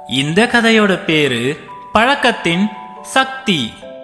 இந்த கதையோட பேரு பழக்கத்தின் சக்தி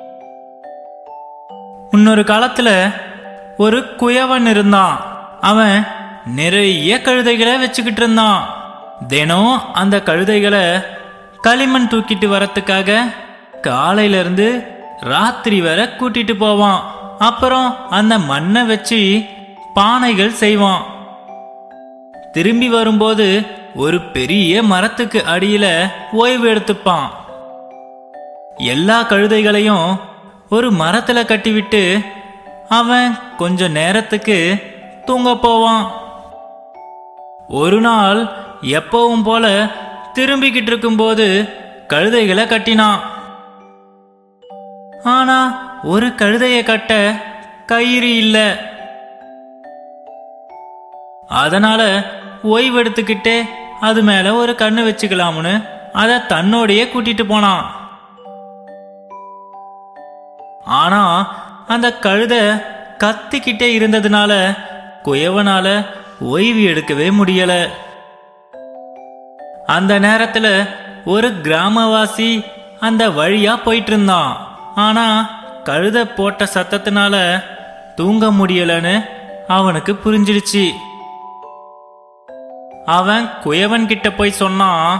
முன்னொரு காலத்துல ஒரு குயவன் இருந்தான் அவன் நிறைய கழுதைகளை வச்சுக்கிட்டு இருந்தான் தினம் அந்த கழுதைகளை களிமண் தூக்கிட்டு வரத்துக்காக காலையில இருந்து ராத்திரி வரை கூட்டிட்டு போவான் அப்புறம் அந்த மண்ணை வச்சு பானைகள் செய்வான் திரும்பி வரும்போது ஒரு பெரிய மரத்துக்கு அடியில ஓய்வு எடுத்துப்பான் எல்லா கழுதைகளையும் ஒரு மரத்துல கட்டிவிட்டு அவன் கொஞ்ச நேரத்துக்கு தூங்க போவான் ஒரு நாள் எப்பவும் போல திரும்பிக்கிட்டு இருக்கும்போது கழுதைகளை கட்டினான் ஆனா ஒரு கழுதைய கட்ட கயிறு இல்லை அதனால ஓய்வெடுத்துக்கிட்டே அது மேல ஒரு கண்ணு வச்சுக்கலாம்னு அதை தன்னோடையே கூட்டிட்டு போனான் ஆனா அந்த கழுத கத்திக்கிட்டே இருந்ததுனால குயவனால ஓய்வு எடுக்கவே முடியல அந்த நேரத்துல ஒரு கிராமவாசி அந்த வழியா போயிட்டு இருந்தான் ஆனா கழுத போட்ட சத்தத்தினால தூங்க முடியலன்னு அவனுக்கு புரிஞ்சிடுச்சு அவன் குயவன் கிட்ட போய் சொன்னான்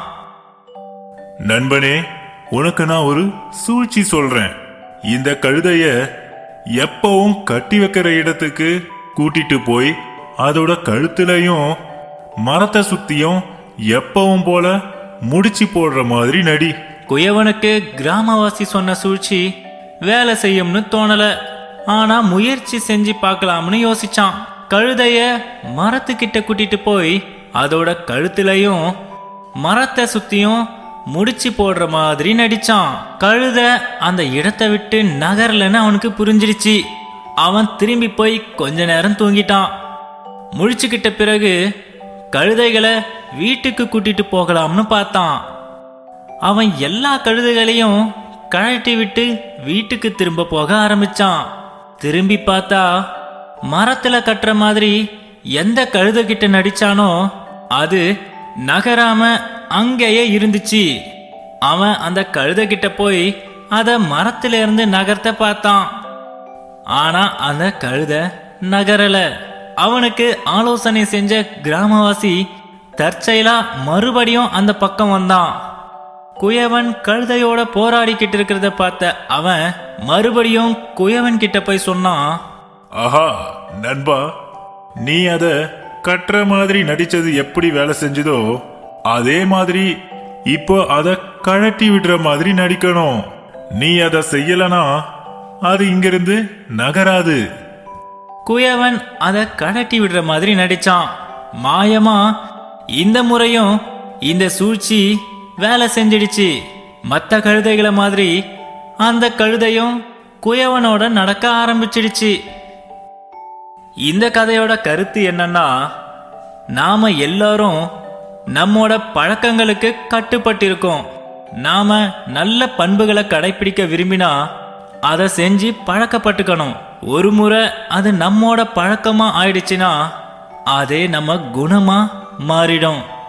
நண்பனே உனக்கு நான் ஒரு சூழ்ச்சி சொல்றேன் இந்த கழுதைய எப்பவும் கட்டி வைக்கிற இடத்துக்கு கூட்டிட்டு போய் அதோட கழுத்துலயும் மரத்தை சுத்தியும் எப்பவும் போல முடிச்சு போடுற மாதிரி நடி குயவனுக்கு கிராமவாசி சொன்ன சூழ்ச்சி வேலை செய்யும்னு தோணல ஆனா முயற்சி செஞ்சு பார்க்கலாம்னு யோசிச்சான் கழுதைய மரத்துக்கிட்ட கூட்டிட்டு போய் அதோட கழுத்துலயும் மரத்தை சுத்தியும் முடிச்சு போடுற மாதிரி நடிச்சான் கழுத அந்த இடத்தை விட்டு நகரலன்னு அவனுக்கு புரிஞ்சிடுச்சு அவன் திரும்பி போய் கொஞ்ச நேரம் தூங்கிட்டான் முழிச்சுக்கிட்ட பிறகு கழுதைகளை வீட்டுக்கு கூட்டிட்டு போகலாம்னு பார்த்தான் அவன் எல்லா கழுதைகளையும் கழட்டி விட்டு வீட்டுக்கு திரும்ப போக ஆரம்பிச்சான் திரும்பி பார்த்தா மரத்துல கட்டுற மாதிரி எந்த கழுதை கிட்ட நடிச்சானோ அது நகராம அங்கேயே இருந்துச்சு அவன் அந்த கழுதை கிட்ட போய் அத மரத்துல இருந்து நகர்த்த பார்த்தான் ஆனா அந்த கழுத நகரல அவனுக்கு ஆலோசனை செஞ்ச கிராமவாசி தற்செயலா மறுபடியும் அந்த பக்கம் வந்தான் குயவன் கழுதையோட போராடிக்கிட்டு இருக்கிறத பார்த்த அவன் மறுபடியும் குயவன் கிட்ட போய் சொன்னான் ஆஹா நண்பா நீ அத கட்டுற மாதிரி நடிச்சது எப்படி வேலை செஞ்சதோ அதே மாதிரி இப்போ அத கழட்டி விடுற மாதிரி நடிக்கணும் நீ அத செய்யலனா அது இங்கிருந்து நகராது குயவன் அதை கழட்டி விடுற மாதிரி நடிச்சான் மாயமா இந்த முறையும் இந்த சூழ்ச்சி வேலை செஞ்சிடுச்சு மற்ற கழுதைகளை மாதிரி அந்த கழுதையும் குயவனோட நடக்க ஆரம்பிச்சிடுச்சு இந்த கதையோட கருத்து என்னன்னா நாம எல்லாரும் நம்மோட பழக்கங்களுக்கு கட்டுப்பட்டிருக்கோம் நாம நல்ல பண்புகளை கடைபிடிக்க விரும்பினா அதை செஞ்சு பழக்கப்பட்டுக்கணும் ஒரு முறை அது நம்மோட பழக்கமா ஆயிடுச்சுன்னா அதே நம்ம குணமா மாறிடும்